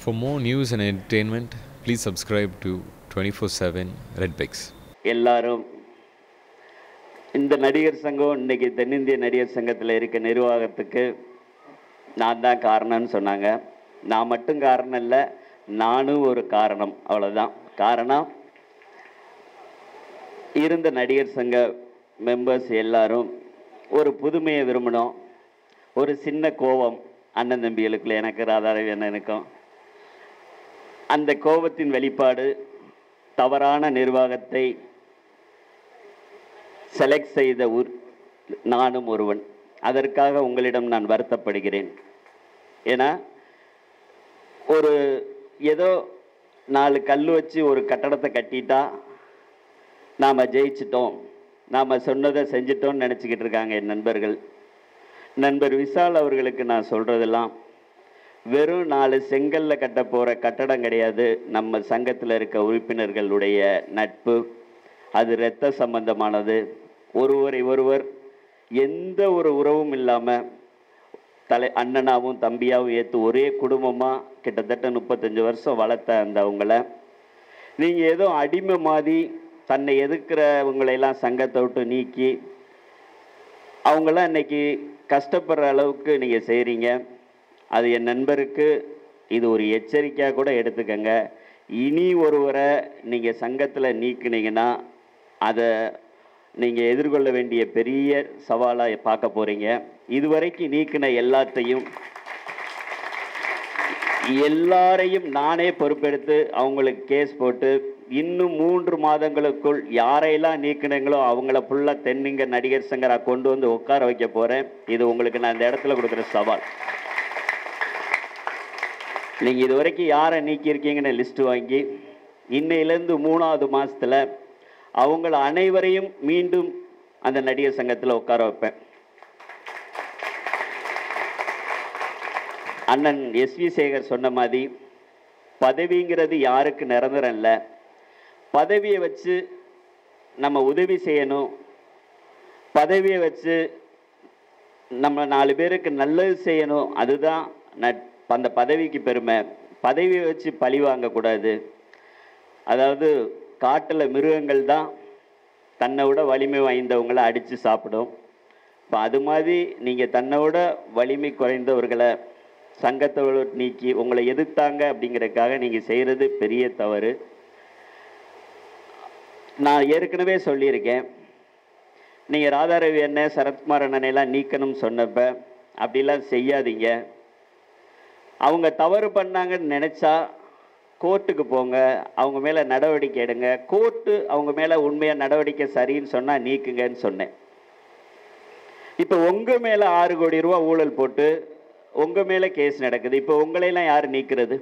For more news and entertainment, please subscribe to 24 7 Redpix. எல்லாரும் இந்த நடிகர் சங்கம் இன்னைக்கு தென்னிந்திய நடிகர் சங்கத்தில் இருக்க நிர்வாகத்துக்கு நான் தான் காரணம்னு சொன்னாங்க நான் மட்டும் காரணம் இல்லை நானும் ஒரு காரணம் அவ்வளோதான் காரணம் இருந்த நடிகர் சங்க மெம்பர்ஸ் எல்லாரும் ஒரு புதுமையை விரும்பினோம் ஒரு சின்ன கோபம் அண்ணன் தம்பிகளுக்குள்ள எனக்கு ராதாரவி அண்ணனுக்கும் அந்த கோபத்தின் வெளிப்பாடு தவறான நிர்வாகத்தை செலக்ட் செய்த உர் நானும் ஒருவன் அதற்காக உங்களிடம் நான் வருத்தப்படுகிறேன் ஏன்னா ஒரு ஏதோ நாலு கல் வச்சு ஒரு கட்டடத்தை கட்டிட்டா நாம் ஜெயிச்சிட்டோம் நாம் சொன்னதை செஞ்சிட்டோம்னு நினச்சிக்கிட்டு இருக்காங்க என் நண்பர்கள் நண்பர் விசால் அவர்களுக்கு நான் சொல்கிறதெல்லாம் வெறும் நாலு செங்கல்ல கட்ட போகிற கட்டடம் கிடையாது நம்ம சங்கத்தில் இருக்க உறுப்பினர்களுடைய நட்பு அது இரத்த சம்பந்தமானது ஒருவரை ஒருவர் எந்த ஒரு உறவும் இல்லாமல் தலை அண்ணனாவும் தம்பியாவும் ஏற்று ஒரே குடும்பமாக கிட்டத்தட்ட முப்பத்தஞ்சு வருஷம் வளர்த்த அந்த அவங்கள நீங்கள் ஏதோ அடிமை மாதிரி தன்னை எதிர்க்கிறவங்களையெல்லாம் சங்கத்தை விட்டு நீக்கி அவங்களாம் இன்னைக்கு கஷ்டப்படுற அளவுக்கு நீங்கள் செய்கிறீங்க அது என் நண்பருக்கு இது ஒரு எச்சரிக்கையாக கூட எடுத்துக்கங்க இனி ஒருவரை நீங்கள் சங்கத்தில் நீக்குனீங்கன்னா அதை நீங்கள் எதிர்கொள்ள வேண்டிய பெரிய சவாலாக பார்க்க போகிறீங்க இதுவரைக்கும் நீக்கின எல்லாத்தையும் எல்லாரையும் நானே பொறுப்பெடுத்து அவங்களுக்கு கேஸ் போட்டு இன்னும் மூன்று மாதங்களுக்குள் யாரையெல்லாம் நீக்கினீங்களோ அவங்கள ஃபுல்லாக தென்னிங்க நடிகர் சங்கராக கொண்டு வந்து உட்கார வைக்க போகிறேன் இது உங்களுக்கு நான் இந்த இடத்துல கொடுக்குற சவால் நீங்கள் இது வரைக்கும் யாரை நீக்கியிருக்கீங்கன்னு லிஸ்ட்டு வாங்கி இன்னையிலேருந்து மூணாவது மாதத்தில் அவங்கள அனைவரையும் மீண்டும் அந்த நடிகர் சங்கத்தில் உட்கார வைப்பேன் அண்ணன் எஸ்வி சேகர் சொன்ன மாதிரி பதவிங்கிறது யாருக்கு நிரந்தரம் இல்லை பதவியை வச்சு நம்ம உதவி செய்யணும் பதவியை வச்சு நம்ம நாலு பேருக்கு நல்லது செய்யணும் அதுதான் நட் அந்த பதவிக்கு பெருமை பதவியை வச்சு பழி வாங்கக்கூடாது அதாவது காட்டில் மிருகங்கள் தான் தன்னை விட வலிமை வாய்ந்தவங்களை அடித்து சாப்பிடும் இப்போ அது மாதிரி நீங்கள் தன்னை விட வலிமை குறைந்தவர்களை சங்கத்தை விட்டு நீக்கி உங்களை எதிர்த்தாங்க அப்படிங்கிறதுக்காக நீங்கள் செய்கிறது பெரிய தவறு நான் ஏற்கனவே சொல்லியிருக்கேன் நீங்கள் ராதாரவி அண்ணன் சரத்குமார் அண்ணனையெல்லாம் நீக்கணும்னு சொன்னப்ப அப்படிலாம் செய்யாதீங்க அவங்க தவறு பண்ணாங்கன்னு நினச்சா கோர்ட்டுக்கு போங்க அவங்க மேலே நடவடிக்கை எடுங்க கோர்ட்டு அவங்க மேலே உண்மையாக நடவடிக்கை சரின்னு சொன்னால் நீக்குங்கன்னு சொன்னேன் இப்போ உங்கள் மேலே ஆறு கோடி ரூபா ஊழல் போட்டு உங்கள் மேலே கேஸ் நடக்குது இப்போ உங்களையெல்லாம் யார் நீக்கிறது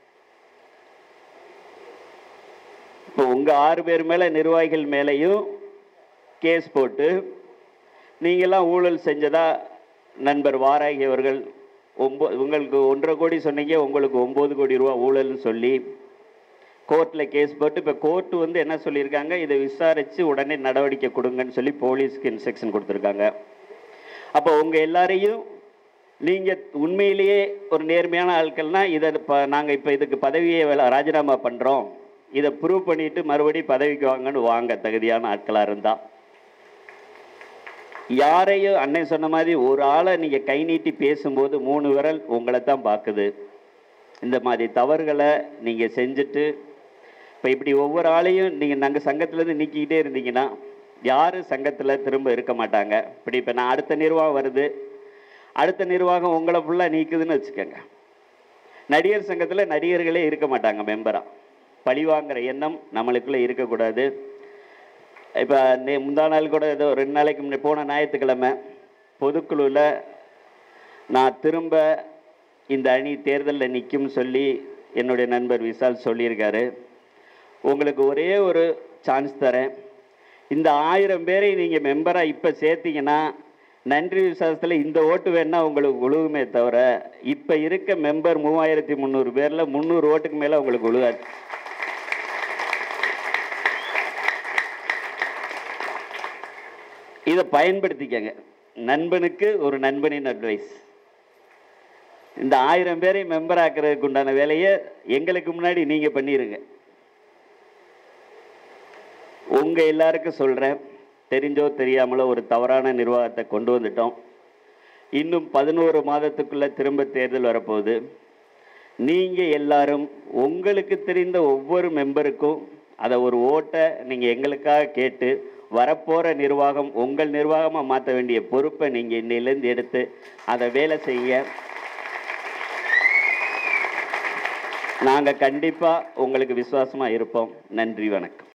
இப்போ உங்கள் ஆறு பேர் மேலே நிர்வாகிகள் மேலேயும் கேஸ் போட்டு நீங்களாம் ஊழல் செஞ்சதா நண்பர் வாராகி அவர்கள் ஒம்போ உங்களுக்கு ஒன்றரை கோடி சொன்னீங்க உங்களுக்கு ஒம்பது கோடி ரூபா ஊழல்னு சொல்லி கோர்ட்டில் கேஸ் போட்டு இப்போ கோர்ட்டு வந்து என்ன சொல்லியிருக்காங்க இதை விசாரித்து உடனே நடவடிக்கை கொடுங்கன்னு சொல்லி போலீஸ்க்கு இன்ஸ்ட்ரக்ஷன் கொடுத்துருக்காங்க அப்போ உங்கள் எல்லாரையும் நீங்கள் உண்மையிலேயே ஒரு நேர்மையான ஆட்கள்னால் இதை இப்போ நாங்கள் இப்போ இதுக்கு பதவியை வேலை ராஜினாமா பண்ணுறோம் இதை ப்ரூவ் பண்ணிவிட்டு மறுபடியும் பதவிக்கு வாங்கன்னு வாங்க தகுதியான ஆட்களாக இருந்தால் யாரையும் அண்ணன் சொன்ன மாதிரி ஒரு ஆளை நீங்கள் கை நீட்டி பேசும்போது மூணு விரல் உங்களை தான் பார்க்குது இந்த மாதிரி தவறுகளை நீங்கள் செஞ்சுட்டு இப்போ இப்படி ஒவ்வொரு ஆளையும் நீங்கள் நாங்கள் சங்கத்துலேருந்து நீக்கிக்கிட்டே இருந்தீங்கன்னா யாரும் சங்கத்தில் திரும்ப இருக்க மாட்டாங்க இப்படி இப்போ நான் அடுத்த நிர்வாகம் வருது அடுத்த நிர்வாகம் உங்களை ஃபுல்லாக நீக்குதுன்னு வச்சுக்கோங்க நடிகர் சங்கத்தில் நடிகர்களே இருக்க மாட்டாங்க மெம்பராக பழிவாங்கிற எண்ணம் நம்மளுக்குள்ளே இருக்கக்கூடாது இப்போ நே முந்தா நாள் கூட ஏதோ ரெண்டு நாளைக்கு முன்னே போன ஞாயிற்றுக்கிழமை பொதுக்குழுவில் நான் திரும்ப இந்த அணி தேர்தலில் நிற்கும்னு சொல்லி என்னுடைய நண்பர் விசால் சொல்லியிருக்காரு உங்களுக்கு ஒரே ஒரு சான்ஸ் தரேன் இந்த ஆயிரம் பேரை நீங்கள் மெம்பராக இப்போ சேர்த்தீங்கன்னா நன்றி விசுவாசத்தில் இந்த ஓட்டு வேணா உங்களுக்கு உழுவுமே தவிர இப்போ இருக்க மெம்பர் மூவாயிரத்தி முந்நூறு பேரில் முந்நூறு ஓட்டுக்கு மேலே உங்களுக்கு உழுகாது இதை பயன்படுத்திக்கங்க நண்பனுக்கு ஒரு நண்பனின் அட்வைஸ் இந்த ஆயிரம் பேரை மெம்பர் ஆக்குறதுக்கு உண்டான வேலையை எங்களுக்கு முன்னாடி நீங்கள் பண்ணிடுங்க உங்கள் எல்லாருக்கும் சொல்கிறேன் தெரிஞ்சோ தெரியாமலோ ஒரு தவறான நிர்வாகத்தை கொண்டு வந்துட்டோம் இன்னும் பதினோரு மாதத்துக்குள்ளே திரும்ப தேர்தல் வரப்போகுது நீங்கள் எல்லாரும் உங்களுக்கு தெரிந்த ஒவ்வொரு மெம்பருக்கும் அதை ஒரு ஓட்டை நீங்கள் எங்களுக்காக கேட்டு வரப்போகிற நிர்வாகம் உங்கள் நிர்வாகமாக மாற்ற வேண்டிய பொறுப்பை நீங்கள் இன்னையிலேருந்து எடுத்து அதை வேலை செய்ய நாங்கள் கண்டிப்பாக உங்களுக்கு விசுவாசமாக இருப்போம் நன்றி வணக்கம்